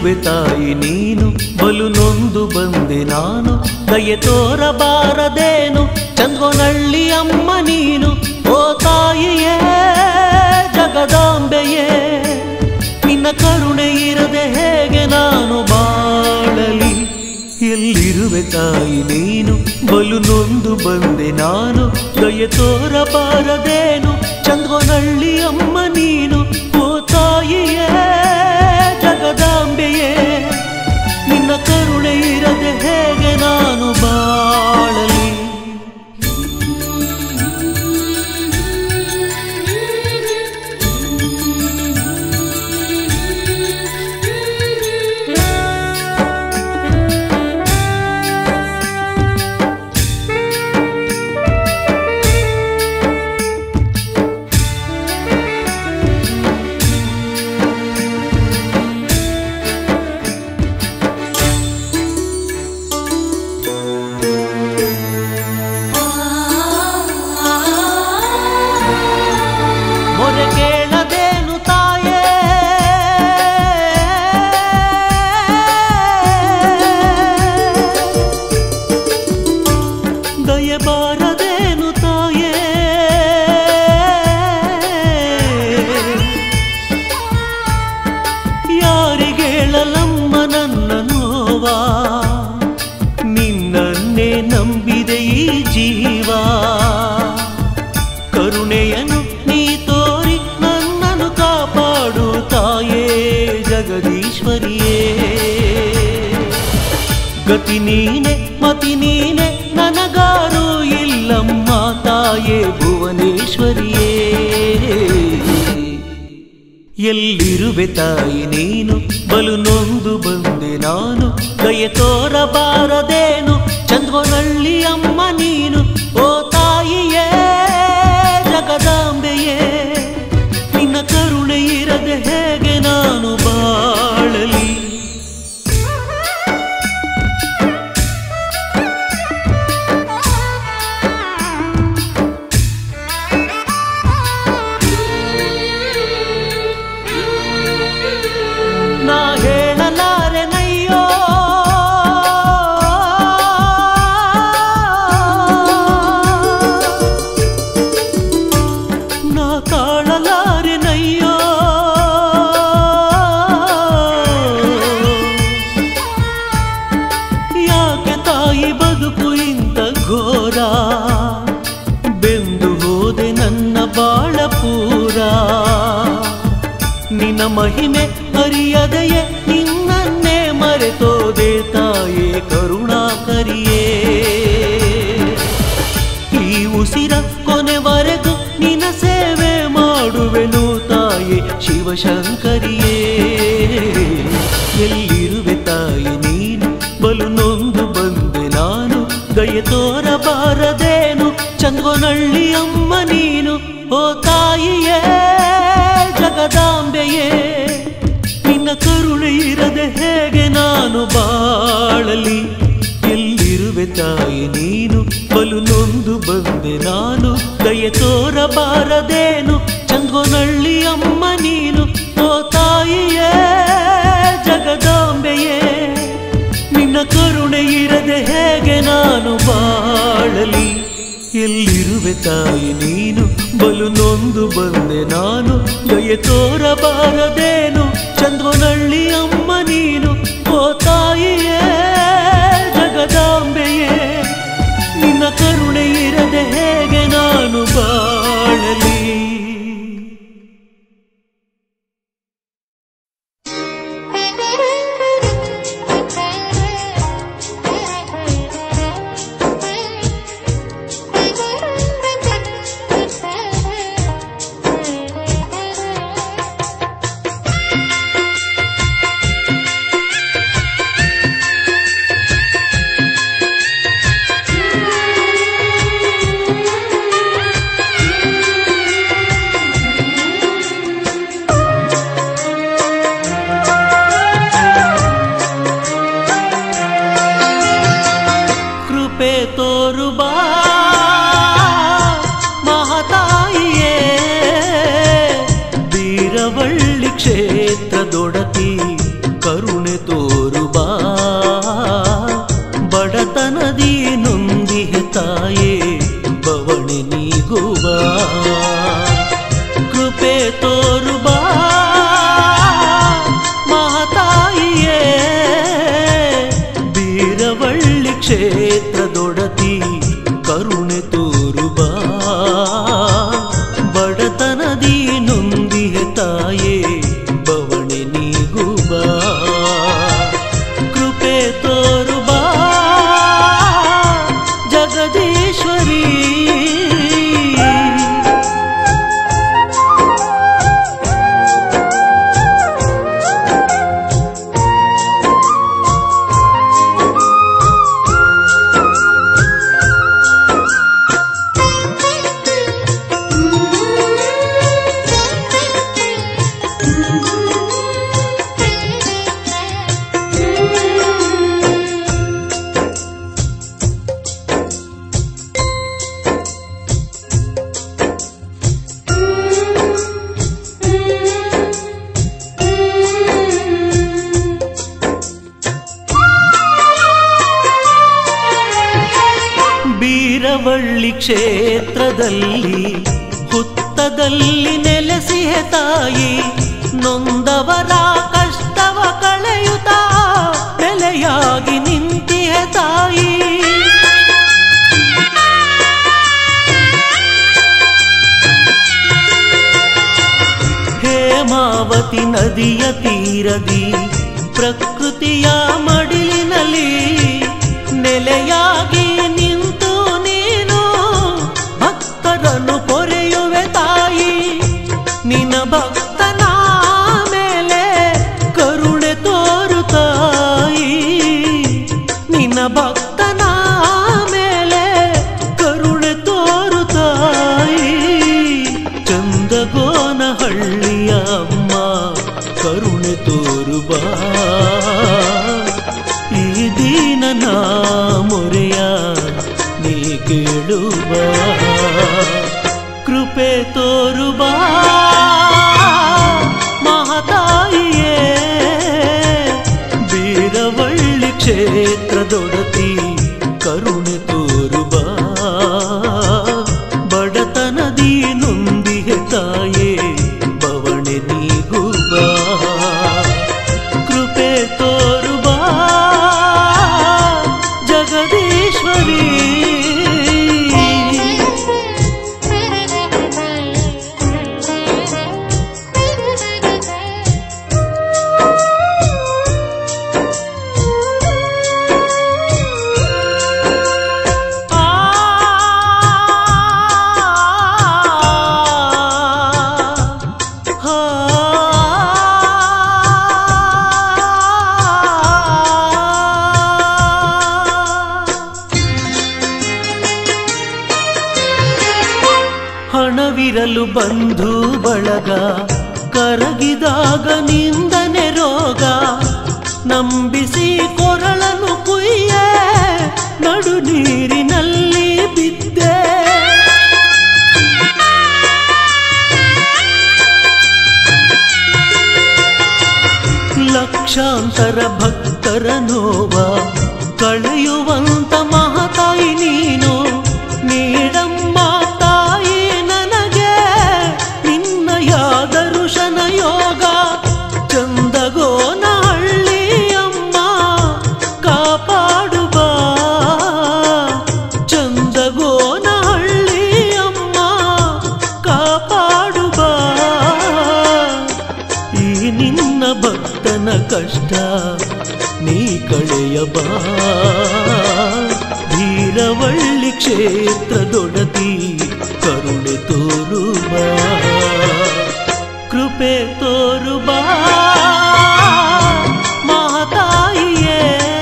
ಎಲ್ಲಿರುವೆ ತಾಯಿ ನೀನು ಬಲು ನೊಂದು ಬಂದೆ ನಾನು ದಯೆ ತೋರಬಾರದೇನು ಚಂದ್ರನಳ್ಳಿ ಅಮ್ಮ ನೀನು ಓ ತಾಯಿಯೇ ಜಗದಾಂಬೆಯೇ ನಿನ್ನ ಕರುಣೆ ಇರದೆ ಹೇಗೆ ನಾನು ಬಾಳಲಿ ಎಲ್ಲಿರುವೆ ತಾಯಿ ನೀನು ಬಲು ನೊಂದು ಬಂದೆ ನಾನು ದಯೆ ತೋರಬಾರದೇನು ಚಂದ್ರನಳ್ಳಿ ಅಮ್ಮ ನೀನು ಓ ತಾಯಿಯೇ ಜಗದಾಂಬೆಯೇ ನಿನ್ನ ಕರುಣೆ ಇರದೆ ಹೇಗೆ ನಾನು ಬಾಳಲಿ ಮೊರೆ ಕೇಳದೇನು ತಾಯೇ ದಯೆ ಬಾರದೇನು ತಾಯೇ ಯಾರಿಗೇಳಲಮ್ಮ ನನ್ನ ನೋವಾ ನಿನ್ನನ್ನೇ ನಂಬಿದೆ ಈ ಜೀವ ಕರುಣೆಯನ್ನು ನೀ ತೋರಿ ನನ್ನನ್ನು ಕಾಪಾಡು ತಾಯೇ ಜಗದೀಶ್ವರಿಯೇ ಗತಿ ನೀನೆ ಮತಿ ನೀನೆ ನನಗಾರು ಇಲ್ಲಮ್ಮ ತಾಯೇ ಭುವನೇಶ್ವರಿಯೇ ಎಲ್ಲಿರುವೆ ತಾಯಿ ನೀನು ಬಲು ನೊಂದು ಬಂದೆ ನಾನು ದಯೆ ತೋರಬಾರದೇನು ಚಂದ್ರನಳ್ಳಿ ಅಮ್ಮ ನೀನು ಓ ತಾಯಿಯೇ ಜಗದಾಂಬೆಯೇ ನಿನ್ನ ಕರುಣೆ ಇರದೆ ಹೇಗೆ ನಾನು ಬಾಳಲಿ ನಾ ಹೇಳಲಾರೆನಯ್ಯೋ ನಾ ತಾಳಲಾರೆನಯ್ಯೋ ಯಾಕೆ ತಾಯಿ ಬದುಕು ಇಂತ ಘೋರ ಬೆಂದು ಹೋದೆ ನನ್ನ ಬಾಳ ಪೂರ ನಿನ್ನ ಮಹಿಮೆ ಅರಿಯದೆಯೇ ನಿನ್ನನ್ನೇ ಮರೆತೋದೆ ತಾಯೇ ಕರುಣಾಕರಿಯೇ ಈ ಉಸಿರ ಕೊನೆವರೆಗೂ ನಿನ್ನ ಸೇವೆ ಮಾಡುವೆನು ತಾಯೇ ಶಿವಶಂಕರಿಯೇ ಎಲ್ಲಿರುವೆ ತಾಯಿ ನೀನು ಬಲು ನೊಂದು ಬಂದೆ ನಾನು ದಯೆ ತೋರಬಾರದೇನು ಚಂದ್ರನಳ್ಳಿ ಅಮ್ಮ ನೀನು ಓ ತಾಯಿಯೇ ಜಗದಾಂಬೆಯೇ ನಿನ್ನ ಕರುಣೆ ಇರದೆ ಹೇಗೆ ನಾನು ಬಾಳಲಿ ಎಲ್ಲಿರುವೆ ತಾಯಿ ನೀನು ಬಲು ನೊಂದು ಬಂದೆ ನಾನು ದಯೆ ತೋರಬಾರದೇನು ಚಂದ್ರನಳ್ಳಿ ಅಮ್ಮ ನೀನು ಓ ತಾಯಿಯೇ ಜಗದಾಂಬೆಯೇ ನಿನ್ನ ಕರುಣೆ ಇರದೆ ಹೇಗೆ ನಾನು ಬಾಳಲಿ ಎಲ್ಲಿರುವೆ ತಾಯಿ ನೀನು ಬಲು ನೊಂದು ಬಂದೆ ನಾನು ದಯೆ ತೋರಬಾರದೇನು ಚಂದ್ರನಳ್ಳಿ ಅಮ್ಮ ನೀನು ಓ ತಾಯಿಯೇ ಜಗದಾಂಬೆಯೇ ನಿನ್ನ ಕರುಣೆ ಇರದೆ ಹೇಗೆ ನಾನು ಬಾಳಲಿ Thank you. ಬೀರವಳ್ಳಿ ಕ್ಷೇತ್ರದಲ್ಲಿ ಹುತ್ತದಲ್ಲಿ ನೆಲೆಸಿಹೆ ತಾಯಿ ನೊಂದವರ ಕಷ್ಟವ ಕಳೆಯುತ್ತ ನೆಲೆಯಾಗಿ ನಿಂತಿಹೆ ತಾಯಿ ಹೇಮಾವತಿ ನದಿಯ ತೀರದಿ ಪ್ರಕೃತಿಯ ಮಡಿಲಿನಲ್ಲಿ ನೆಲೆಯಾಗಿ ನಿಂತು ನೀನು ಭಕ್ತರನ್ನು ಪೊರೆಯುವೆ ತಾಯಿ ನಿನ್ನ ಭಕ್ತನ ಮೇಲೆ ಕರುಣೆ ತೋರು ತಾಯಿ ನಿನ್ನ ಭಕ್ತನ ಮೇಲೆ ಕರುಣೆ ತೋರು ತಾಯಿ ಚಂದಗೋನಹಳ್ಳಿಯ ಅಮ್ಮ ಕರುಣೆ ತೋರು ಬಾ ಈ ದೀನನ ಮೊರೆಯ ನೀ ಕೇಳುವ ಕೃಪೆ ತೋರು ಬಾ ಮಹತಾಯಿಯೇ ಬೀರವಳ್ಳಿ ಕ್ಷೇತ್ರದೊಡತಿ ಕರುಣೆ ತೋರು ಬಾ ಬಡತನದಿ ನೊಂದಿಗೆ ತಾಯೇ ಬವಣೆ ನೀಗು ಬಾ ಕೃಪೆ ತೋರು ಬಾ ಜಗದೀಶ್ವರಿ ಆ ಹಾ ಹಣವಿರಲು ಬಂಧು ಬಳಗ ಕರಗಿದಾಗ ನಿಂದನೆ ರೋಗ ನಂಬಿಸಿ ಕೊರಳನು ಕುಯ್ಯೆ ನಡು ನೀರಿನಲ್ಲಿ ಬಿದ್ದೆ ಲಕ್ಷಾಂತರ ಭಕ್ತರ ನೋವ ಕಳೆಯುವಂತ ಮಹತಾಯಿ ನೀನು ನೀಡಮ್ಮ ತಾಯಿ ನನಗೆ ನಿನ್ನಯ ದರುಶನ ಯೋಗ ಚಂದಗೋನ ಹಳ್ಳಿಯಮ್ಮ ಕಾಪಾಡುವ ಚಂದಗೋನ ಹಳ್ಳಿಯಮ್ಮ ಕಾಪಾಡುವ ಈ ನಿನ್ನ ಭಕ್ತನ ಕಷ್ಟ ನೀ ಕಳೆಯಬಾ ಧೀರವಳ್ಳಿ ಕ್ಷೇತ್ರದೊಡತಿ ಕರುಣೆ ತೋರುವ ಕೃಪೆ ತೋರುವ ಮಹತಾಯಿಯೇ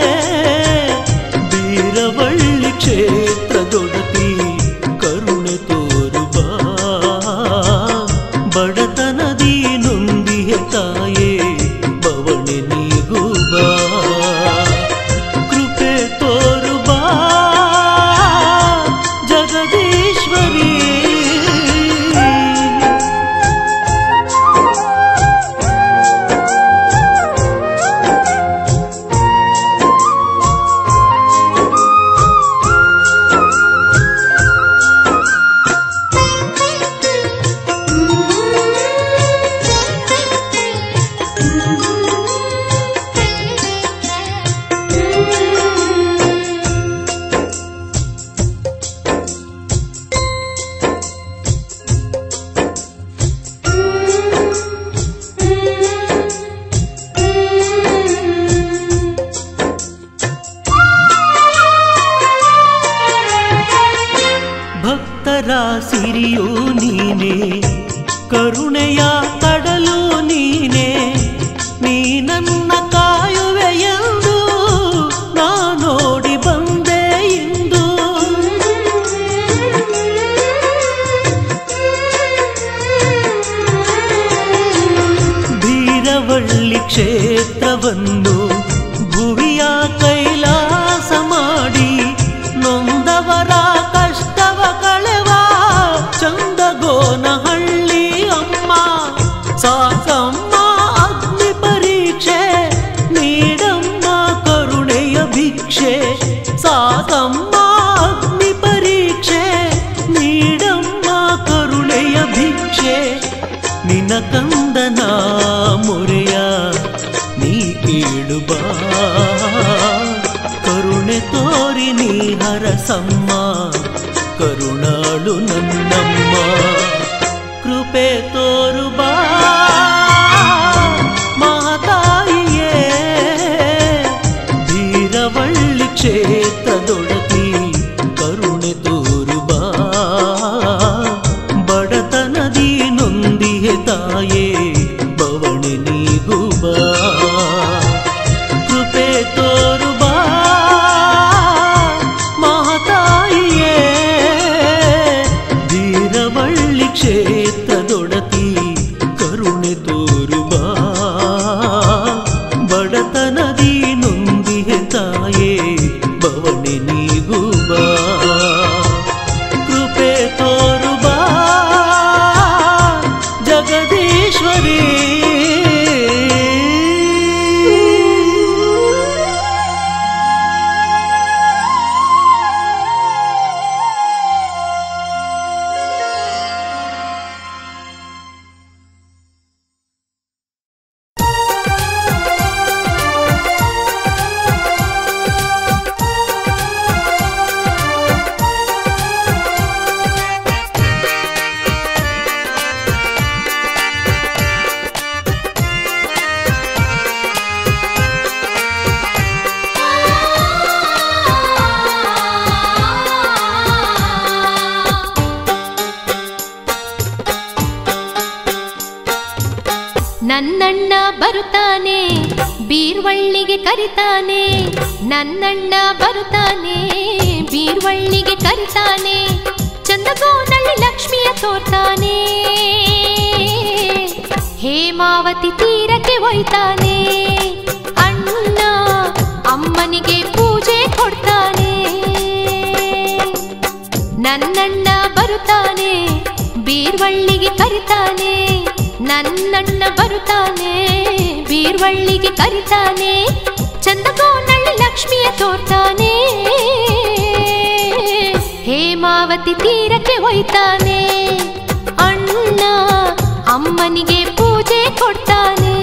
ಬೀರವಳ್ಳಿ ಕ್ಷೇತ್ರದೊಡತಿ ಕರುಣೆ ತೋರುವ ಬಡತನದಿ ನೊಂದಿಯ ತಾಯೇ ಬವಣೆ ನೀಗುವ ಕೃಪೆ ತೋರುವ ಜಗದೀಶ್ವರಿ ಭಕ್ತರ ಸಿರಿಯೂ ನೀನೇ ಕರುಣೆಯ ಕಡಲು ನೀನೇ ನೀ ನನ್ನ ಕಾಯುವೆ ಎಂದು ನಾ ನೋಡಿ ಬಂದೆ ಇಂದು ಬೀರವಳ್ಳಿ ಕ್ಷೇತ್ರವನ್ನು ಭುವಿಯ ಕೈಲಾಸ ಮಾಡಿ ನೊಂದವರ ಕಷ್ಟವ ಕಳೆವ ಚಂದಗೋನಹಳ್ಳಿ ಅಮ್ಮ ಸಾಕಮ್ಮ ಅಗ್ನಿ ಪರೀಕ್ಷೆ ನೀಡಮ್ಮ ಕರುಣೆಯ ಭಿಕ್ಷೆ ಸಾಕಮ್ಮ ಅಗ್ನಿ ಪರೀಕ್ಷೆ ತೋರಿ ನೀ ಹರಸಮ್ಮ ಕರುಣಾಳು ನನ್ನಮ್ಮ ಕೃಪೆ ತೋರು ಬಾ ಮಹಾತಾಯಿಯೇ ಧೀರವಳ್ಳಿ ಕ್ಷೇತ್ರದೊಡತಿ ಕರುಣೆ ತೋರು ಬಾ ಬಡತನದಿ ನೊಂದಿಹೆ ತಾಯೇ ಬವಣೆ ನೀಗು ಬಾ ಕೃಪೆ ತೋರು ಬಾ ಮಹಾತಾಯಿಯೇ ಧೀರವಳ್ಳಿ ಕ್ಷೇತ್ರದೊಡತಿ ಕರುಣೆ ತೋರು ಬಾ ಬಡತನದಿ ನೊಂದಿಹೆ ತಾಯೇ ಬವಣೆ ನೀಗು ಬಾ ಕೃಪೆ ತೋರು ಬಾ ಜಗದೀಶ್ವರಿ ನನ್ನಣ್ಣ ಬರುತ್ತಾನೆ ಬೀರ್ವಳ್ಳಿಗೆ ಕರಿತಾನೆ ನನ್ನಣ್ಣ ಬರುತ್ತಾನೆ ಬೀರ್ವಳ್ಳಿಗೆ ಕರಿತಾನೆ ಚಂದಗೋನಳ್ಳಿ ಲಕ್ಷ್ಮಿಯ ತೋರ್ತಾನೆ ಹೇಮಾವತಿ ತೀರಕ್ಕೆ ಒಯ್ತಾನೆ ಅಣ್ಣ ಅಮ್ಮನಿಗೆ ಪೂಜೆ ಕೊಡ್ತಾನೆ ನನ್ನಣ್ಣ ಬರುತ್ತಾನೆ ಬೀರ್ವಳ್ಳಿಗೆ ಕರಿತಾನೆ ನನ್ನಣ್ಣ ಬರುತ್ತಾನೆ ಬೀರ್ವಳ್ಳಿಗೆ ಕರಿತಾನೆ ಚಂದಗೋನಳ್ಳಿ ಲಕ್ಷ್ಮಿಯ ತೋರ್ತಾನೆ ಹೇಮಾವತಿ ತೀರಕ್ಕೆ ಒಯ್ತಾನೆ ಅಣ್ಣ ಅಮ್ಮನಿಗೆ ಪೂಜೆ ಕೊಡ್ತಾನೆ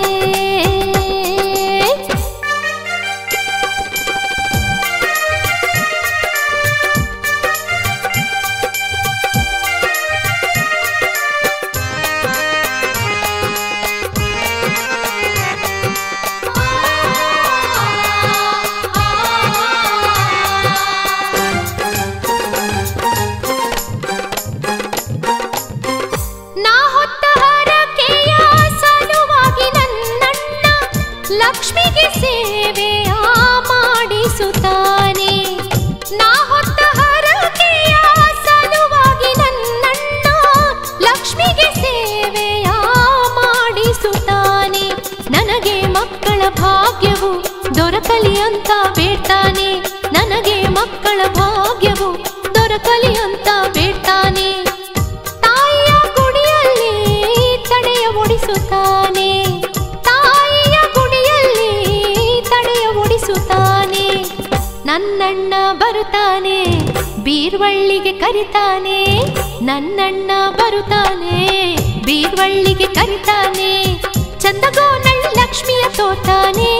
ನಾ ಹೊತ್ತ ಹರಕೆಯ ಸಲುವಾಗಿ ನನ್ನಣ್ಣ ಲಕ್ಷ್ಮಿಗೆ ಸೇವೆಯ ಮಾಡಿಸುತ್ತಾನೆ ನಾ ಹೊತ್ತ ಹರಕೆಯ ಸಲುವಾಗಿ ನನ್ನಣ್ಣ ಲಕ್ಷ್ಮಿಗೆ ಸೇವೆಯ ಮಾಡಿಸುತ್ತಾನೆ ನನಗೆ ಮಕ್ಕಳ ಭಾಗ್ಯವು ದೊರಕಲಿ ಅಂತ ಬೇಡ್ತಾನೆ ನನಗೆ ಮಕ್ಕಳ ಭಾಗ್ಯವು ದೊರಕಲಿ ಅಂತ ಬೇಡ್ತಾನೆ ತಾಯಿಯ ಗುಡಿಯಲ್ಲಿ ತಡೆಯ ಓಡಿಸುತ್ತಾನೆ ತಾಯಿಯ ಗುಡಿಯಲ್ಲಿ ತಡೆಯ ಓಡಿಸುತ್ತಾನೆ ನನ್ನಣ್ಣ ಬರುತ್ತಾನೆ ಬೀರ್ವಳ್ಳಿಗೆ ಕರಿತಾನೆ ನನ್ನಣ್ಣ ಬರುತ್ತಾನೆ ಬೀರ್ವಳ್ಳಿಗೆ ಕರಿತಾನೆ ಚಂದಗೋನಳ್ಳಿ ಲಕ್ಷ್ಮಿಯ ತೋರ್ತಾನೆ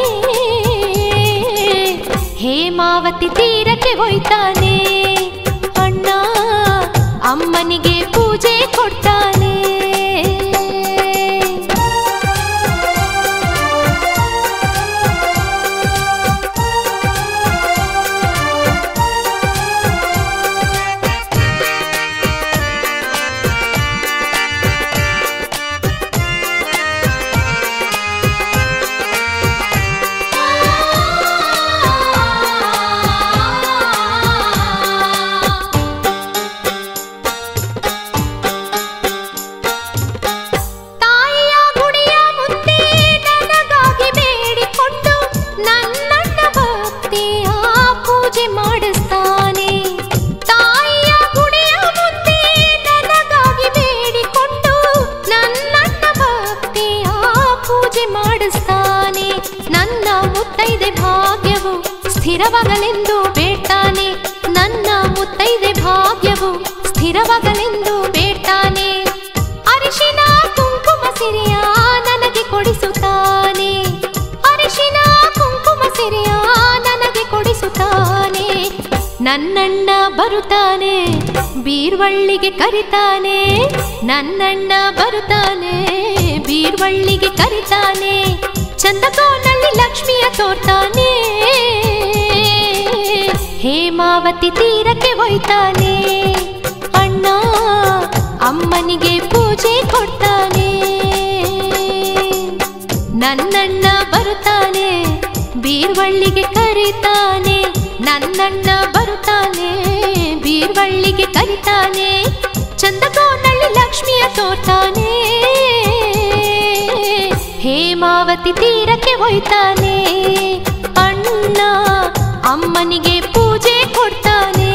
ಹೇಮಾವತಿ ತೀರಕ್ಕೆ ಒಯ್ತಾನೆ ಅಣ್ಣ ಅಮ್ಮನಿಗೆ ಪೂಜೆ ಕೊಡ್ತಾನೆ ತಾಯಿಯ ಗುಡಿಯ ಮುಂದೆ ನನಗಾಗಿ ಬೇಡಿಕೊಂಡು ನನ್ನಣ್ಣ ಭಕ್ತಿಯ ಪೂಜೆ ಮಾಡಿಸ್ತಾನೆ ತಾಯಿಯ ಗುಡಿಯ ಮುಂದೆ ನನಗಾಗಿ ಬೇಡಿಕೊಂಡು ನನ್ನಣ್ಣ ಭಕ್ತಿಯ ಪೂಜೆ ಮಾಡಿಸ್ತಾನೆ ನನ್ನ ಮುತ್ತೈದೆ ಭಾಗ್ಯವು ಸ್ಥಿರವಾಗಲೆಂದು ಬೇಡ್ತಾನೆ ನನ್ನ ಮುತ್ತೈದೆ ಭಾಗ್ಯವು ಸ್ಥಿರವಾಗಲೆಂದು ಬೇಡ್ತಾನೆ ಅರಿಶಿನ ಕುಂಕುಮ ಸಿರಿಯ ನನಗೆ ಕೊಡಿಸುತ್ತಾನೆ ಅರಿಶಿನ ಕುಂಕುಮ ಸಿರಿಯ ನನಗೆ ಕೊಡಿಸುತ್ತಾನೆ ನನ್ನಣ್ಣ ಬರುತ್ತಾನೆ ಬೀರ್ವಳ್ಳಿಗೆ ಕರಿತಾನೆ ನನ್ನಣ್ಣ ಬರುತ್ತಾನೆ ಬೀರ್ವಳ್ಳಿಗೆ ಕರಿತಾನೆ ಚಂದಕೋನಲ್ಲಿ ಲಕ್ಷ್ಮಿಯ ತೋರ್ತಾನೆ ಹೇಮಾವತಿ ತೀರಕ್ಕೆ ಒಯ್ತಾನೆ ಅಣ್ಣ ಅಮ್ಮನಿಗೆ ಪೂಜೆ ಕೊಡ್ತಾನೆ ನನ್ನಣ್ಣ ಬರುತ್ತಾನೆ ಬೀರ್ವಳ್ಳಿಗೆ ಕರೀತಾನೆ ನನ್ನಣ್ಣ ಬರುತ್ತಾನೆ ಬೀರ್ವಳ್ಳಿಗೆ ಕರೀತಾನೆ ಚಂದಕೋನಳ್ಳಿ ಲಕ್ಷ್ಮಿಯ ತೋರ್ತಾನೆ ಹೇಮಾವತಿ ತೀರಕ್ಕೆ ಒಯ್ತಾನೆ ಅಣ್ಣ ಅಮ್ಮನಿಗೆ ಪೂಜೆ ಕೊಡ್ತಾನೆ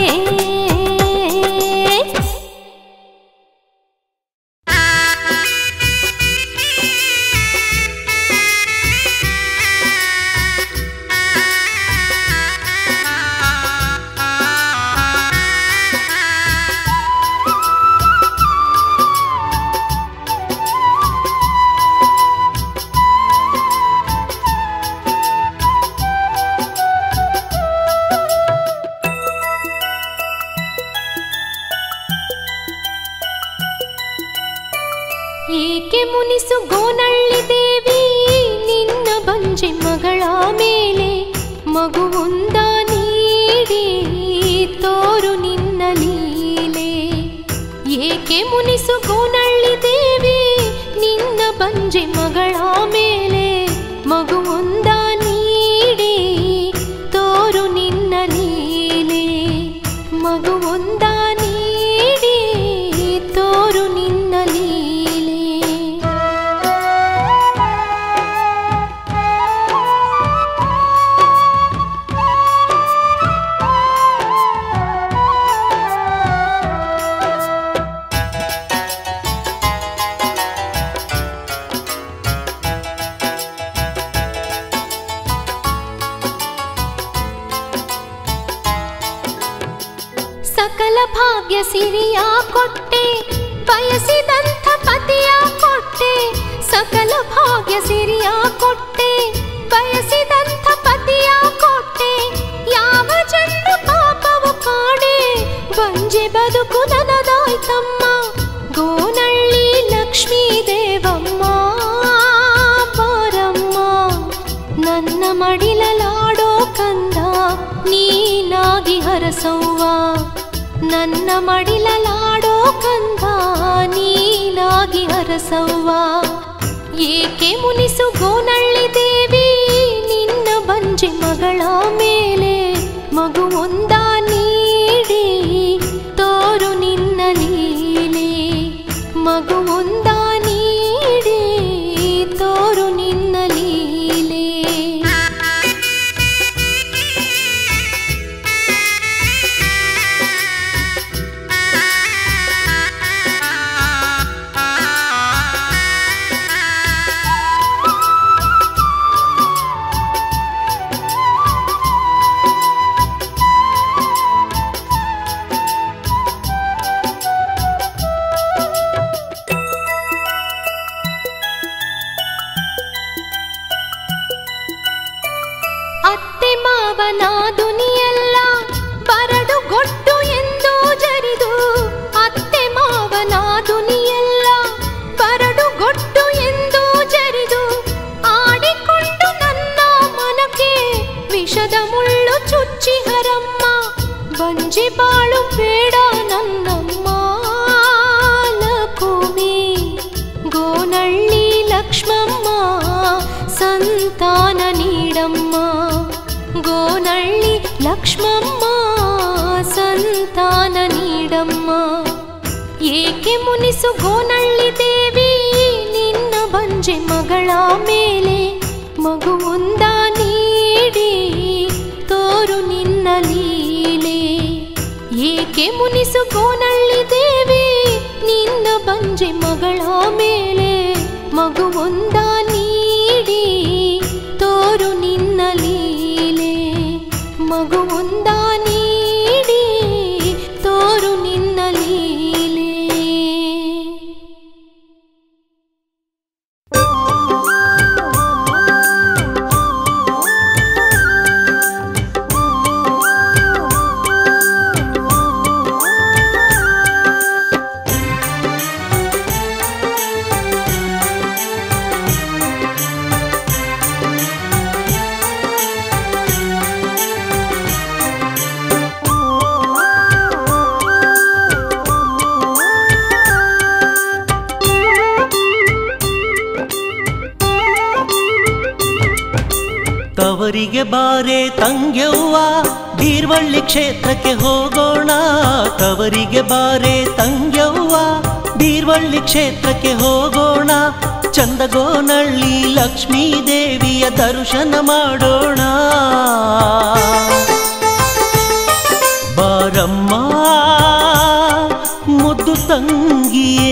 ಏಕೆ ಮುನಿಸು ಗೋನಳ್ಳಿ ದೇವಿ ನಿನ್ನ ಬಂಜೆ ಮಗಳ ಮೇಲೆ ಮಗುವೊಂದ ನೀಡಿ ತೋರು ನಿನ್ನ ಲೀಲೆ ಏಕೆ ಮುನಿಸು ಗೋನಳ್ಳಿ ದೇವಿ ನಿನ್ನ ಬಂಜೆ ಮಗಳ ಮೇಲೆ ಮಗುವೊಂದ ನೀಡಿ ತೋರು ನಿನ್ನ ಲೀಲೆ ಮಗುವೊಂದ ನೀಡಿ ತೋರು ನಿನ್ನ ಲೀಲೆ ಸಕಲ ಭಾಗ್ಯ ಸಿರಿಯ ಕೊಟ್ಟೆ ಬಯಸಿದಂಥ ಪತಿಯ ಕೊಟ್ಟೆ ಸಕಲ ಭಾಗ್ಯ ಸಿರಿಯ ಕೊಟ್ಟೆ ಬಯಸಿದಂಥ ಪತಿಯ ಕೊಟ್ಟೆ ಯಾವ ಜನರ ಪಾಪವು ಕಾಣೆ ಬಂಜೆ ಬದುಕು ನನದಾಯ್ತಮ್ಮ ಗೋನಳ್ಳಿ ಲಕ್ಷ್ಮೀ ದೇವಮ್ಮ ಬಾರಮ್ಮ ನನ್ನ ಮಡಿಲಲಾಡೋ ಕಂದ ನೀನಾಗಿ ಹರಸವ್ವ ನನ್ನ ಮಡಿಲಲಾಡೋ ಕಂದ ನೀನಾಗಿ ಹರಸವ್ವ ಏಕೆ ಮುನಿಸು ಗೋನಳ್ಳಿ ದೇವಿ ನಿನ್ನ ಬಂಜೆ ಮಗಳ ಮೇಲೆ ಮಗುವೊಂದ ನೀಡಿ ತೋರು ನಿನ್ನ ಲೀಲೆ ಮಗುವೊಂದ ನೀಡಿ ತೋರು ನಿನ್ನ ಲೀಲೆ ಅತ್ತೆ ಮಾವನ ದುನಿಯೆಲ್ಲ ಬರಡು ಗೊಟ್ಟು ಎಂದು ಜರಿದು ಅತ್ತೆ ಮಾವನ ದುನಿಯೆಲ್ಲ ಬರಡು ಗೊಟ್ಟು ಎಂದು ಜರಿದು ಆಡಿಕೊಂಡು ನನ್ನ ಮನಕ್ಕೆ ವಿಷದ ಮುಳ್ಳು ಚುಚ್ಚಿ ಹರಮ್ಮ ಬಂಜಿ ಬಾಳು ಬೇಡ ನನ್ನಮ್ಮ ಲಕುಮಿ ಗೋನಳ್ಳಿ ಲಕ್ಷ್ಮಮ್ಮ ಸಂತಾನ ನೀಡಮ್ಮ ಗೋನಳ್ಳಿ ಲಕ್ಷ್ಮಮ್ಮ ಸಂತಾನ ನೀಡಮ್ಮ ಏಕೆ ಮುನಿಸು ಗೋನಳ್ಳಿ ದೇವಿ ನಿನ್ನ ಬಂಜೆ ಮಗಳ ಮೇಲೆ ಮಗುವೊಂದ ನೀಡಿ ತೋರು ನಿನ್ನ ಲೀಲೆ ಏಕೆ ಮುನಿಸು ಗೋನಳ್ಳಿ ದೇವಿ ನಿನ್ನ ಬಂಜೆ ಮಗಳ ಮೇಲೆ ಮಗುವೊಂದ ನೀಡಿ ತೋರು ನಿನ್ನ ಲೀಲೆ ಮಗುವೊಂದ ನೀಡಿ ತೋರು ನಿನ್ನ ಲೀಲೆ ಆ ತವರಿಗೆ ಬಾರೆ ತಂಗ್ಯವ್ವ ಬೀರ್ವಳ್ಳಿ ಕ್ಷೇತ್ರಕ್ಕೆ ಹೋಗೋಣ ತವರಿಗೆ ಬಾರೆ ತಂಗ್ಯವ್ವ ಬೀರ್ವಳ್ಳಿ ಕ್ಷೇತ್ರಕ್ಕೆ ಹೋಗೋಣ ಚಂದಗೋನಳ್ಳಿ ಲಕ್ಷ್ಮೀ ದೇವಿಯ ದರ್ಶನ ಮಾಡೋಣ ಬಾರಮ್ಮ ಮುದ್ದು ತಂಗಿಯೇ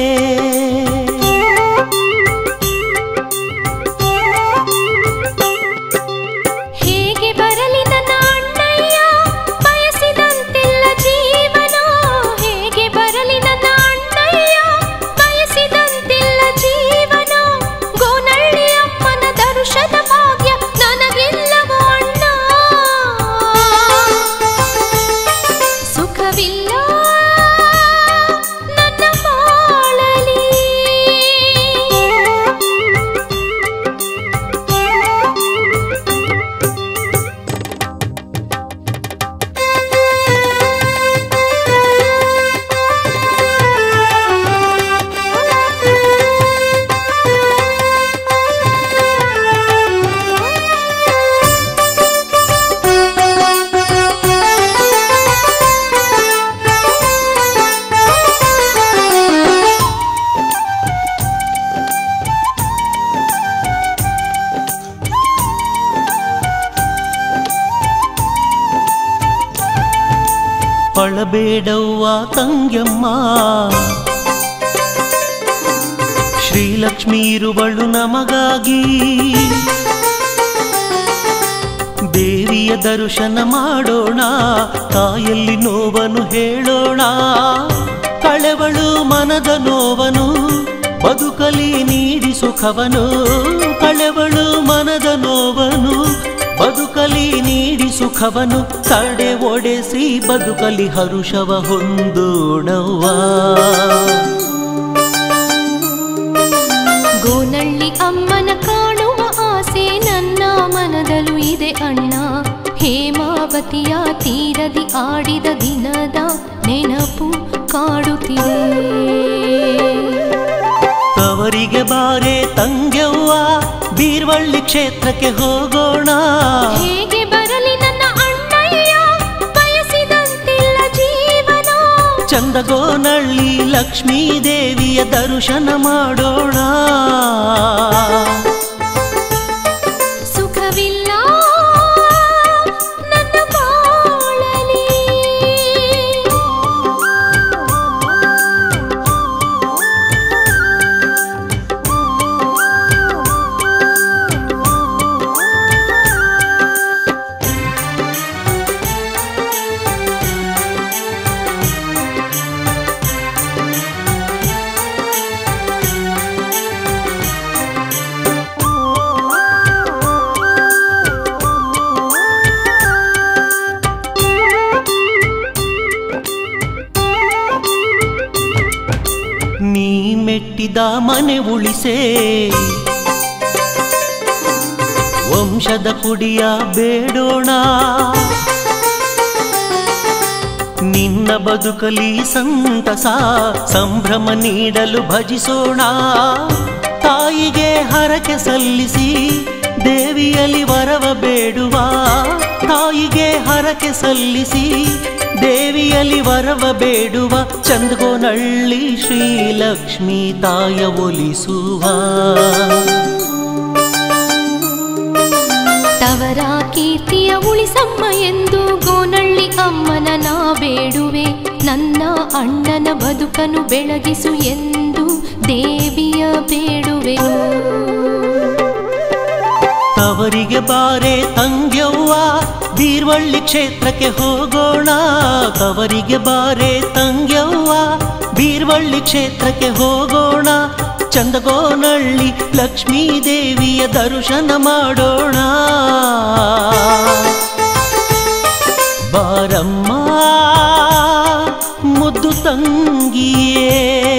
ಹೇಗೆ ಬರಲಿ ನನ್ನ ಅಣ್ಣಯ್ಯ ಬಯಸಿದಂತೆಲ್ಲ ಜೀವನ ಹೇಗೆ ಬರಲಿ ನನ್ನ ಅಣ್ಣಯ್ಯ ಬಯಸಿದಂತೆಲ್ಲ ಜೀವನ ಗೋನಳ್ಳಿ ಅಮ್ಮನ ದರ್ಶನ ಭಾಗ್ಯ ನನಗಿಲ್ಲವೋ ಅಣ್ಣ ಸುಖವಿಲ್ಲ ನನ್ನ ಬಾಳಲಿ ಪಳಬೇಡವ್ವ ತಂಗ್ಯಮ್ಮ ಶ್ರೀಲಕ್ಷ್ಮಿ ಇರುವಳು ನಮಗಾಗಿ ದೇವಿಯ ದರ್ಶನ ಮಾಡೋಣ ತಾಯಲ್ಲಿ ನೋವನ್ನು ಹೇಳೋಣ ಕಳೆವಳು ಮನದ ನೋವನು ಬದುಕಲಿ ನೀಡಿ ಸುಖವನು ಕಳೆವಳು ಮನದ ನೋವನು ಬದುಕಲಿ ನೀಡಿ ಸುಖವನು ತಡೆ ಒಡೆಸಿ ಬದುಕಲಿ ಹರುಷವ ಹೊಂದೋಣವ್ವ ಗೋನಳ್ಳಿ ಅಮ್ಮನ ಕಾಣುವ ಆಸೆ ನನ್ನ ಮನದಲ್ಲೂ ಇದೆ ಅಣ್ಣ ಹೇಮಾವತಿಯ ತೀರದಿ ಆಡಿದ ದಿನದ ನೆನಪು ಕಾಡುತ್ತಿದೆ ತವರಿಗೆ ಬಾರೆ ತಂಗ್ಯವ್ವ ಬೀರ್ವಳ್ಳಿ ಕ್ಷೇತ್ರಕ್ಕೆ ಹೋಗೋಣ ಹೇಗೆ ಬರಲಿ ನನ್ನ ಅಣ್ಣಯ್ಯ ಬಯಸಿದಂತಿಲ್ಲ ಜೀವನ ಚಂದಗೋನಳ್ಳಿ ಲಕ್ಷ್ಮೀ ದೇವಿಯ ದರ್ಶನ ಮಾಡೋಣ ಸುಖವಿಲ್ಲ ನನ್ನ ಬಾಳಲಿ ನೀ ಮೆಟ್ಟಿದ ಮನೆ ಉಳಿಸೇ ವಂಶದ ಕುಡಿಯ ಬೇಡೋಣ ನಿನ್ನ ಬದುಕಲಿ ಸಂತಸ ಸಂಭ್ರಮ ನೀಡಲು ಭಜಿಸೋಣ ತಾಯಿಗೆ ಹರಕೆ ಸಲ್ಲಿಸಿ ದೇವಿಯಲಿ ವರವ ಬೇಡುವ ತಾಯಿಗೆ ಹರಕೆ ಸಲ್ಲಿಸಿ ದೇವಿಯಲಿ ವರವ ಬೇಡುವ ಚಂದಗೋನಳ್ಳಿ ಶ್ರೀಲಕ್ಷ್ಮಿ ತಾಯ ಒಲಿಸುವ ತವರ ಕೀರ್ತಿಯ ಉಳಿಸಮ್ಮ ಎಂದು ಗೋನಳ್ಳಿ ಅಮ್ಮನ ನಾ ಬೇಡುವೆ ನನ್ನ ಅಣ್ಣನ ಬದುಕನು ಬೆಳಗಿಸು ಎಂದು ದೇವಿಯ ಬೇಡುವೆನು ತವರಿಗೆ ಬಾರೆ ತಂಗ್ಯವ್ವ ಬೀರ್ವಳ್ಳಿ ಕ್ಷೇತ್ರಕ್ಕೆ ಹೋಗೋಣ ತವರಿಗೆ ಬಾರೆ ತಂಗ್ಯವ್ವ ಬೀರ್ವಳ್ಳಿ ಕ್ಷೇತ್ರಕ್ಕೆ ಹೋಗೋಣ ಚಂದಗೋನಳ್ಳಿ ಲಕ್ಷ್ಮೀ ದೇವಿಯ ದರ್ಶನ ಮಾಡೋಣ ಬಾರಮ್ಮ ಮುದ್ದು ತಂಗಿಯೇ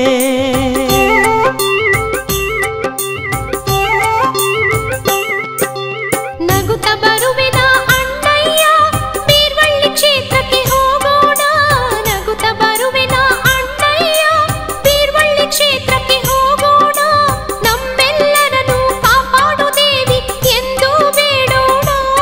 ನಗುತ್ತ ಬರುವೆನ ಅಣ್ಣಯ್ಯ ಬೀರ್ವಳ್ಳಿ ಕ್ಷೇತ್ರಕ್ಕೆ ಹೋಗೋಣ ನಗುತ್ತ ಬರುವೆನ ಅಣ್ಣಯ್ಯ ಬೀರ್ವಳ್ಳಿ ಕ್ಷೇತ್ರಕ್ಕೆ ಹೋಗೋಣ ನಮ್ಮೆಲ್ಲರನ್ನು ಕಾಪಾಡು ದೇವಿ ಎಂದು ಬೇಡೋಣ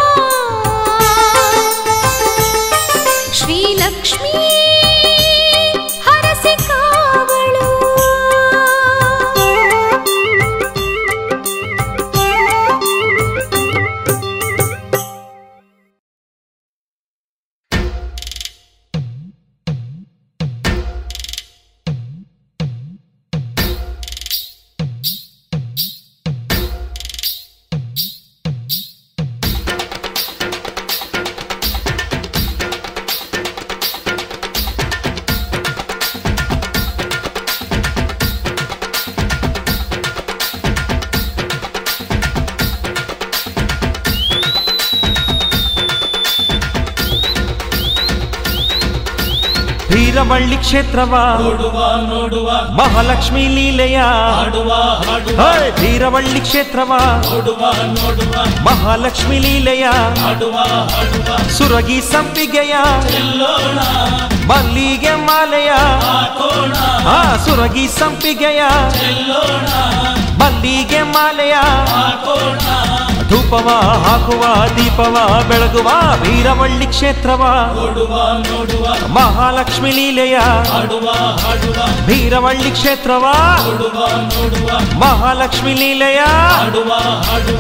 ವೀರವಳ್ಳಿ ಕ್ಷೇತ್ರವ ನೋಡುವ ನೋಡುವ ಮಹಾಲಕ್ಷ್ಮಿ ಲೀಲೆಯ ಹಾಡುವ ಹಾಡುವ ಹೇ, ವೀರವಳ್ಳಿ ಕ್ಷೇತ್ರವ ನೋಡುವ ನೋಡುವ ಮಹಾಲಕ್ಷ್ಮಿ ಲೀಲೆಯ ಹಾಡುವ ಹಾಡುವ ಸುರಗಿ ಸಂಪಿಗೆಯ ಚೆಲ್ಲೋಣ ಮಲ್ಲಿಗೆ ಮಾಲೆಯ ಹಾಕೋಣ ಆ ಸುರಗಿ ಸಂಪಿಗೆಯ ಚೆಲ್ಲೋಣ ಮಲ್ಲಿಗೆ ಮಾಲೆಯ ಹಾಕೋಣ ಧೂಪವ ಹಾಕುವ ದೀಪವ ಬೆಳಗುವ ವೀರವಳ್ಳಿ ಕ್ಷೇತ್ರವ ನೋಡುವ ನೋಡುವ ಮಹಾಲಕ್ಷ್ಮಿ ಲೀಲೆಯ ಹಾಡುವ ಹಾಡುವ ವೀರವಳ್ಳಿ ಕ್ಷೇತ್ರವ ನೋಡುವ ನೋಡುವ ಮಹಾಲಕ್ಷ್ಮಿ ಲೀಲೆಯ ಹಾಡುವ ಹಾಡುವ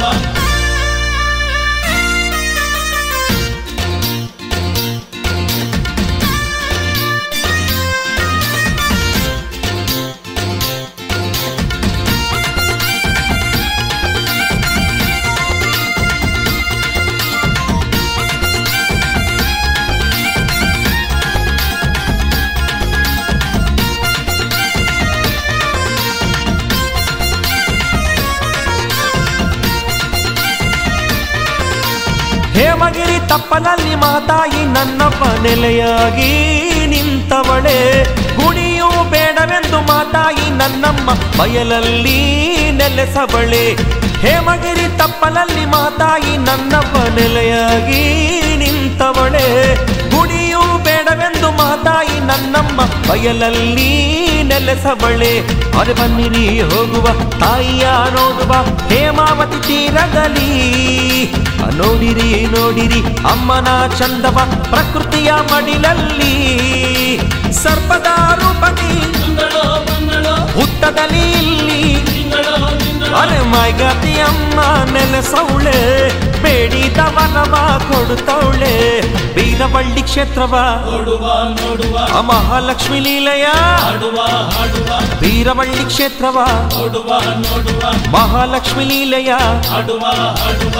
ಹೇಮಗಿರಿ ತಪ್ಪಲಲ್ಲಿ ಮಾತಾಯಿ ನನ್ನಪ್ಪ ನೆಲೆಯಾಗಿ ನಿಂತವಳೆ ಗುಣಿಯೂ ಬೇಡವೆಂದು ಮಾತಾಯಿ ನನ್ನಮ್ಮ ಬಯಲಲ್ಲಿ ನೆಲೆಸವಳೆ ಹೇಮಗಿರಿ ತಪ್ಪಲಲ್ಲಿ ಮಾತಾಯಿ ನನ್ನಪ್ಪ ನೆಲೆಯಾಗಿ ನಿಂತವಳೆ ಗುಣಿಯೂ ಬೇಡವೆಂದು ಮಾತಾಯಿ ನನ್ನಮ್ಮ ಬಯಲಲ್ಲಿ ನೆಲೆಸವಳೆ ಅರೆ ಬನ್ನಿರಿ ಹೋಗುವ ತಾಯಿಯ ನೋಡುವ ಹೇಮಾವತಿ ತೀರದಲ್ಲಿ ನೋಡಿರಿ ನೋಡಿರಿ ಅಮ್ಮನ ಚಂದವ ಪ್ರಕೃತಿಯ ಮಡಿಲಲ್ಲಿ ಸರ್ಪದ ರೂಪದಿ ಬಂದಳೋ ಬಂದಳೋ ಹುತ್ತದಲ್ಲಿ ಇಲ್ಲಿ ತಿಂಗಳೋ ತಿಂಗಳೋ ಅರೆ ಮೈಗತಿ ಅಮ್ಮ ನೆಲೆಸೌಳೆ ಬೇಡಿದ ವನವ ಕೊಡುತ್ತವಳೆ ಬೀರವಳ್ಳಿ ಕ್ಷೇತ್ರವ ನೋಡುವ ನೋಡುವ ಆ ಮಹಾಲಕ್ಷ್ಮಿ ಲೀಲೆಯ ಹಾಡುವ ಹಾಡುವ ಬೀರವಳ್ಳಿ ಕ್ಷೇತ್ರವ ನೋಡುವ ನೋಡುವ ಮಹಾಲಕ್ಷ್ಮಿ ಲೀಲೆಯ ಹಾಡುವ ಹಾಡುವ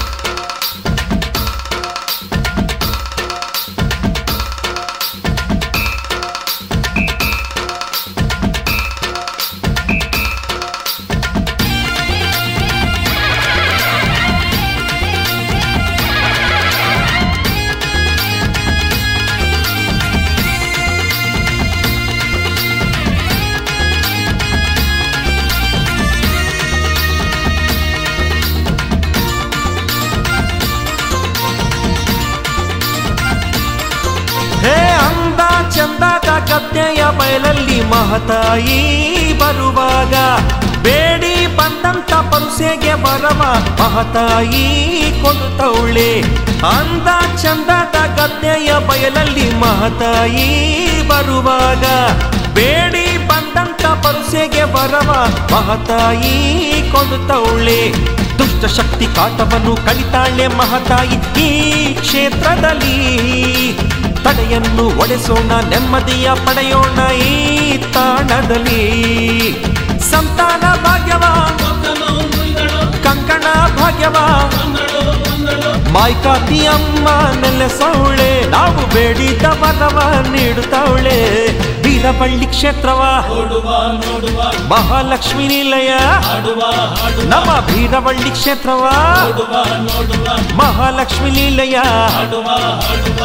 ಹೇ ಅಂದ ಚಂದದ ಗದ್ದೆಯ ಬಯಲಲ್ಲಿ ಮಹತಾಯಿ ಬರುವಾಗ ಬೇಡಿ ಬಂದಂತ ಪರುಸೆಗೆ ಬರವ ಮಹತಾಯಿ ಕೊಡುತ್ತವಳೆ ಅಂದ ಚಂದದ ಗದ್ದೆಯ ಬಯಲಲ್ಲಿ ಮಹತಾಯಿ ಬರುವಾಗ ಬೇಡಿ ಬಂದಂತ ಪರುಸೆಗೆ ಬರವ ಮಹತಾಯಿ ಕೊಡುತ್ತವಳೆ ದುಷ್ಟ ಶಕ್ತಿ ಕಾಟವನ್ನು ಕಲಿತಾಳೆ ಮಹತಾಯಿ ಈ ಕ್ಷೇತ್ರದಲ್ಲಿ ತಡೆಯನ್ನು ಒಡೆಸೋಣ ನೆಮ್ಮದಿಯ ಪಡೆಯೋಣ ಈ ತಾಣದಲ್ಲಿ ಸಂತಾನ ಭಾಗ್ಯವ ಒಕ್ಕನೋ ಮುಯ್ದಳೋ ಕಂಕಣ ಭಾಗ್ಯವ ಬಂದಳೋ ಬಂದಳೋ ಮಾಯ್ಕಾತಿ ಅಮ್ಮ ನೆಲೆಸವಳೆ ನಾವು ಬೇಡಿದ ವರವ ನೀಡುತ್ತವಳೆ ಬೀರಬಳ್ಳಿ ಕ್ಷೇತ್ರವ ನೋಡುವ ನೋಡುವ ಮಹಾಲಕ್ಷ್ಮಿ ನಿಲಯ ಹಾಡುವ ಹಾಡುವ ನಮ್ಮ ಬೀರಬಳ್ಳಿ ಕ್ಷೇತ್ರವ ನೋಡುವ ನೋಡುವ ಮಹಾಲಕ್ಷ್ಮಿ ನಿಲಯ ಹಾಡುವ ಹಾಡುವ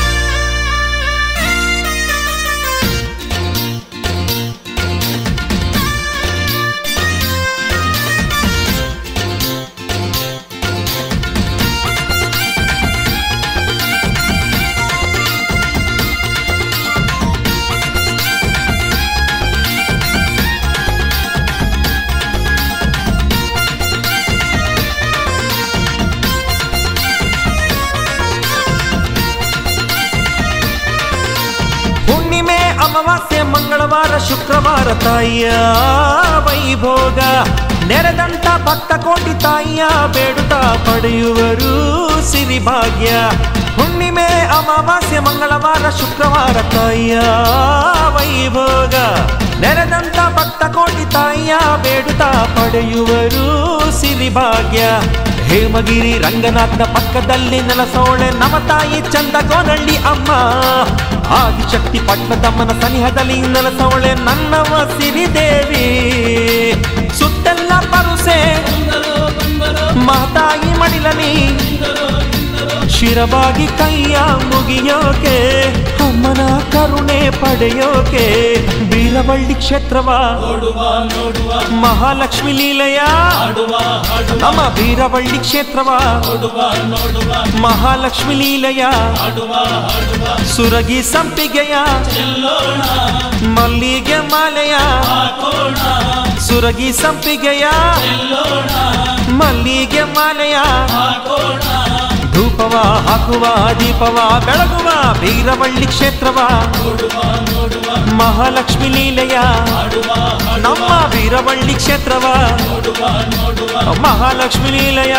ಹುಣ್ಣಿಮೆ ಅಮಾವಾಸ್ಯೆ ಮಂಗಳವಾರ ಶುಕ್ರವಾರ ತಾಯಿಯ ವೈಭೋಗ ನೆರೆದಂತ ಭಕ್ತ ಕೋಟಿ ತಾಯಿಯ ಬೇಡುತ್ತ ಪಡೆಯುವರು ಸಿರಿಭಾಗ್ಯ ಹುಣ್ಣಿಮೆ ಅಮಾವಾಸ್ಯೆ ಮಂಗಳವಾರ ಶುಕ್ರವಾರ ತಾಯಿಯ ವೈಭೋಗ ನೆರೆದಂತ ಭಕ್ತ ಕೋಟಿ ತಾಯಿಯ ಬೇಡುತ್ತ ಪಡೆಯುವರು ಸಿರಿಭಾಗ್ಯ ಹೇಮಗಿರಿ ರಂಗನಾಥನ ಪಕ್ಕದಲ್ಲಿ ನೆಲಸೋಳೆ ನಮ ತಾಯಿ ಚಂದಗೋನಳ್ಳಿ ಅಮ್ಮ ಆದಿಶಕ್ತಿ ಪಟ್ಟದಮ್ಮನ ಸನಿಹದಲ್ಲಿ ನೆಲಸೋಳೆ ನನ್ನವ ಸಿರಿದೇವಿ ಸುತ್ತೆಲ್ಲ ಪರುಸೆ ಬಂದಳೋ ಬಂದಳೋ ಮಾತಾಯಿ ಮಡಿಲನಿ ಬಂದಳೋ ಬಂದಳೋ ಶಿರವಾಗಿ ಕೈಯ ಮುಗಿಯೋಕೆ ಅಮ್ಮನ ಕರುಣೆ ಪಡೆಯೋಕೆ ಬೀರವಳ್ಳಿ ಕ್ಷೇತ್ರವ ನೋಡುವ ನೋಡುವ ಮಹಾಲಕ್ಷ್ಮಿ ಲೀಲೆಯ ಹಾಡುವ ಹಾಡುವ ನಮ್ಮ ಬೀರವಳ್ಳಿ ಕ್ಷೇತ್ರವ ನೋಡುವ ನೋಡುವ ಮಹಾಲಕ್ಷ್ಮಿ ಲೀಲೆಯ ಹಾಡುವ ಹಾಡುವ ಸುರಗಿ ಸಂಪಿಗೆಯ ಚೆಲ್ಲೋಣ ಮಲ್ಲಿಗೆ ಮಾಲೆಯ ಹಾಕೋಣ ಸುರಗಿ ಸಂಪಿಗೆಯ ಚೆಲ್ಲೋಣ ಮಲ್ಲಿಗೆ ಮಾಲೆಯ ಹಾಕೋಣ ಧೂಪವ ಹಾಕುವ ದೀಪವ ಬೆಳಗುವ ಬೀರವಳ್ಳಿ ಕ್ಷೇತ್ರವ ನೋಡುವ ನೋಡುವ ಮಹಾಲಕ್ಷ್ಮಿ ಲೀಲೆಯ ಹಾಡುವ ನಮ್ಮ ಬೀರವಳ್ಳಿ ಕ್ಷೇತ್ರವ ನೋಡುವ ನೋಡುವ ಮಹಾಲಕ್ಷ್ಮಿ ಲೀಲೆಯ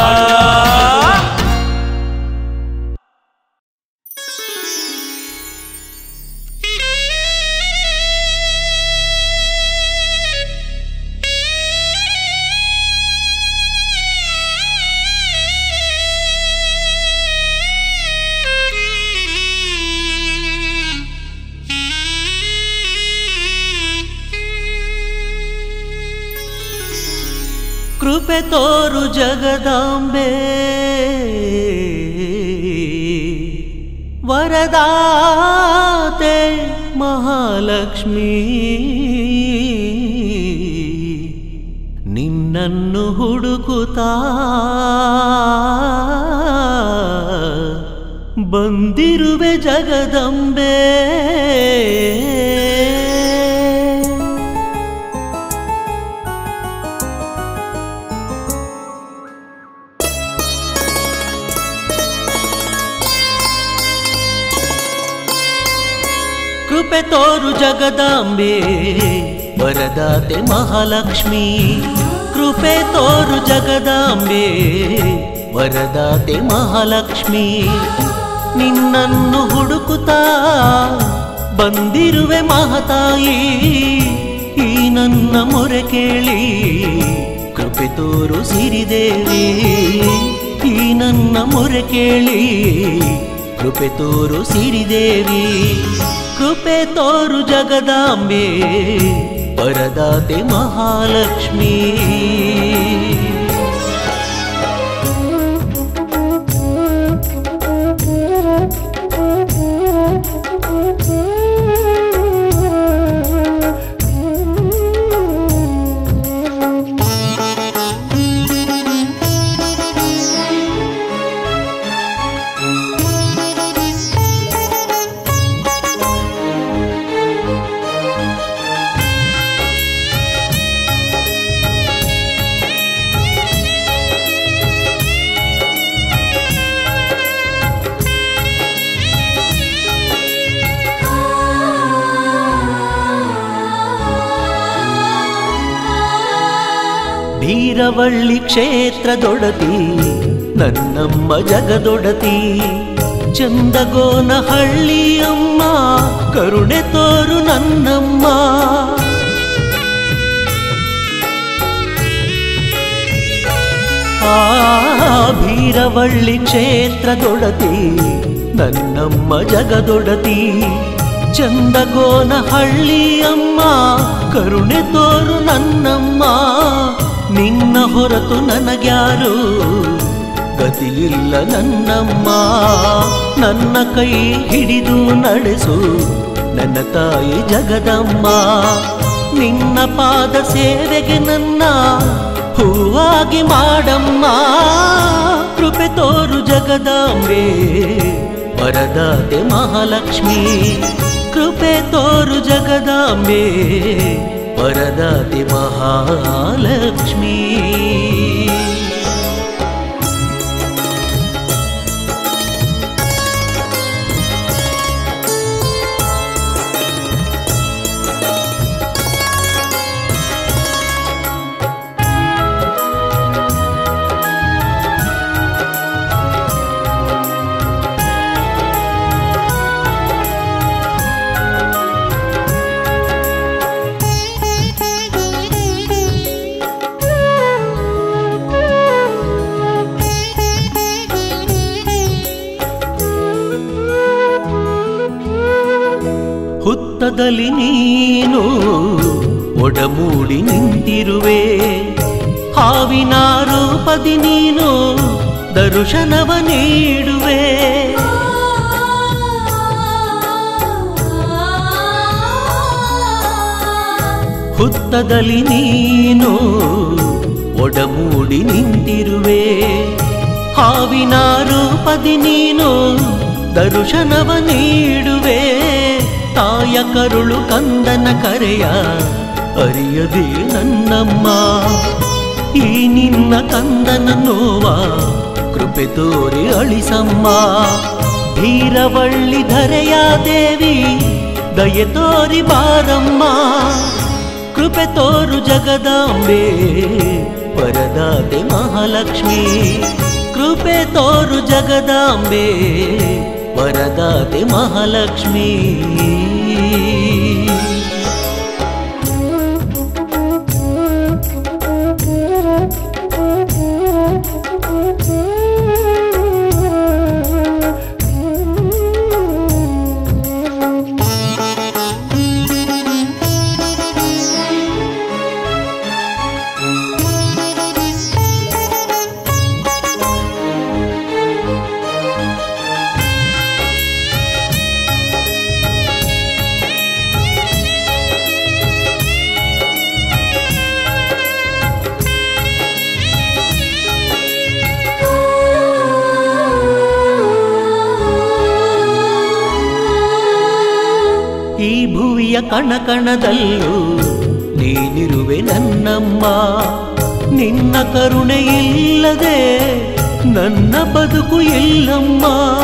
ಕೃಪೆ ತೋರು ಜಗದಾಂಬೆ ವರದಾತೆ ಮಹಾಲಕ್ಷ್ಮಿ ನಿನ್ನನ್ನು ಹುಡುಕುತ್ತಾ ಬಂದಿರುವೆ ಜಗದಂಬೆ ಕೃಪೆ ತೋರು ಜಗದಾಂಬೆ ವರದಾತೆ ಮಹಾಲಕ್ಷ್ಮಿ ಕೃಪೆ ತೋರು ಜಗದಾಂಬೆ ವರದಾತೆ ಮಹಾಲಕ್ಷ್ಮಿ ನಿನ್ನನ್ನು ಹುಡುಕುತ್ತಾ ಬಂದಿರುವೆ ಮಹತಾಯಿ ಈ ನನ್ನ ಮೊರೆ ಕೇಳಿ ಕೃಪೆ ತೋರು ಸಿರಿದೇವಿ ಈ ನನ್ನ ಮೊರೆ ಕೇಳಿ ಕೃಪೆ ತೋರು ಸಿರಿದೇವಿ ಕೃಪೆ ತೋರು ಜಗದಾಂಬೆ ವರದಾತೆ ಮಹಾಲಕ್ಷ್ಮೀ ಬೀರವಳ್ಳಿ ಕ್ಷೇತ್ರದೊಡತಿ ನನ್ನಮ್ಮ ಜಗದೊಡತಿ ಚಂದಗೋನ ಹಳ್ಳಿಯಮ್ಮ ಕರುಣೆ ತೋರು ನನ್ನಮ್ಮ ಆ ಬೀರವಳ್ಳಿ ಕ್ಷೇತ್ರದೊಡತಿ ನನ್ನಮ್ಮ ಜಗದೊಡತಿ ಚಂದಗೋನ ಹಳ್ಳಿಯಮ್ಮ ಕರುಣೆ ತೋರು ನನ್ನಮ್ಮ ನಿನ್ನ ಹೊರತು ನನಗ್ಯಾರು ಗತಿಯಿಲ್ಲ ನನ್ನಮ್ಮ ನನ್ನ ಕೈ ಹಿಡಿದು ನಡೆಸು ನನ್ನ ತಾಯಿ ಜಗದಮ್ಮ ನಿನ್ನ ಪಾದ ಸೇವೆಗೆ ನನ್ನ ಹೂವಾಗಿ ಮಾಡಮ್ಮ ಕೃಪೆ ತೋರು ಜಗದಾಂಬೆ ವರದಾತೆ ಮಹಾಲಕ್ಷ್ಮಿ ಕೃಪೆ ತೋರು ಜಗದಾಂಬೆ ವರದಾತೆ ಮಹಾಲಕ್ಷ್ಮೀ ಹುತ್ತದಲ್ಲಿ ನೀನು ಒಡಮೂಡಿ ನಿಂತಿರುವೆ ಹಾವಿನ ರೂಪದಿ ನೀನು ದರ್ಶನವ ನೀಡುವೆ ಹೊತ್ತದಲ್ಲಿ ನೀನು ಒಡಮೂಡಿ ನಿಂತಿರುವೆ ಹಾವಿನ ರೂಪದಿ ನೀನು ದರ್ಶನವ ನೀಡುವೆ ತಾಯ ಕರುಳು ಕಂದನ ಕರೆಯ ಅರಿಯದೆ ನನ್ನಮ್ಮ ಈ ನಿನ್ನ ಕಂದನ ನೋವ ಕೃಪೆ ತೋರಿ ಅಳಿಸಮ್ಮ ಧೀರವಳ್ಳಿ ಧರೆಯ ದೇವಿ ದಯೆ ತೋರಿ ಬಾರಮ್ಮ ಕೃಪೆ ತೋರು ಜಗದಾಂಬೆ ವರದಾತೆ ಮಹಾಲಕ್ಷ್ಮಿ ಕೃಪೆ ತೋರು ಜಗದಾಂಬೆ ವರದಾತೆ ಮಹಾಲಕ್ಷ್ಮಿ ಈ ಭುವಿಯ ಕಣಕಣದಲ್ಲೂ ನೀನಿರುವೆ ನನ್ನಮ್ಮ ನಿನ್ನ ಕರುಣೆ ಇಲ್ಲದೆ ನನ್ನ ಬದುಕು ಇಲ್ಲಮ್ಮ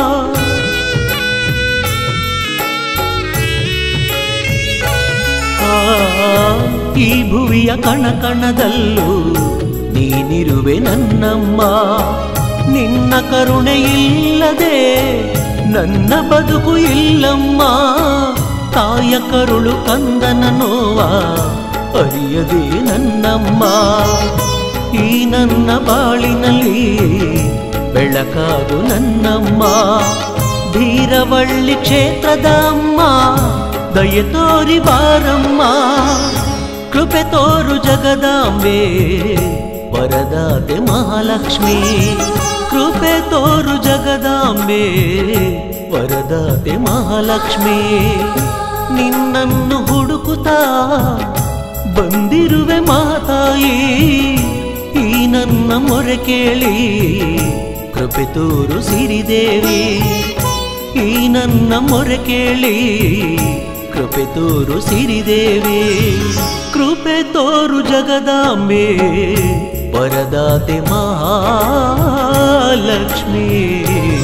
ಆ, ಈ ಭುವಿಯ ಕಣಕಣದಲ್ಲೂ ನೀನಿರುವೆ ನನ್ನಮ್ಮ ನಿನ್ನ ಕರುಣೆ ಇಲ್ಲದೆ ನನ್ನ ಬದುಕು ಇಲ್ಲಮ್ಮ ತಾಯ ಕರುಳು ಕಂದನ ನೋವ ಅರಿಯದೆ ನನ್ನಮ್ಮ ಈ ನನ್ನ ಬಾಳಿನಲ್ಲಿ ಬೆಳಕಾಗು ನನ್ನಮ್ಮ ಧೀರವಳ್ಳಿ ಕ್ಷೇತ್ರದ ಅಮ್ಮ ದಯೆ ತೋರಿ ಬಾರಮ್ಮ ಕೃಪೆ ತೋರು ಜಗದಾಂಬೆ ವರದಾತೆ ಮಹಾಲಕ್ಷ್ಮಿ ಕೃಪೆ ತೋರು ಜಗದಾಂಬೆ ವರದಾತೆ ಮಹಾಲಕ್ಷ್ಮಿ ನಿನ್ನನ್ನು ಹುಡುಕುತ್ತಾ ಬಂದಿರುವೆ ಮಾತಾಯಿ ಈ ನನ್ನ ಮೊರೆ ಕೇಳಿ ಕೃಪೆ ತೋರು ಸಿರಿದೇವಿ ಈ ನನ್ನ ಮೊರೆ ಕೇಳಿ ಕೃಪೆ ತೋರು ಸಿರಿದೇವಿ ಕೃಪೆ ತೋರು ಜಗದಾಂಬೆ ವರದಾತೆ ಮಹಾಲಕ್ಷ್ಮೀ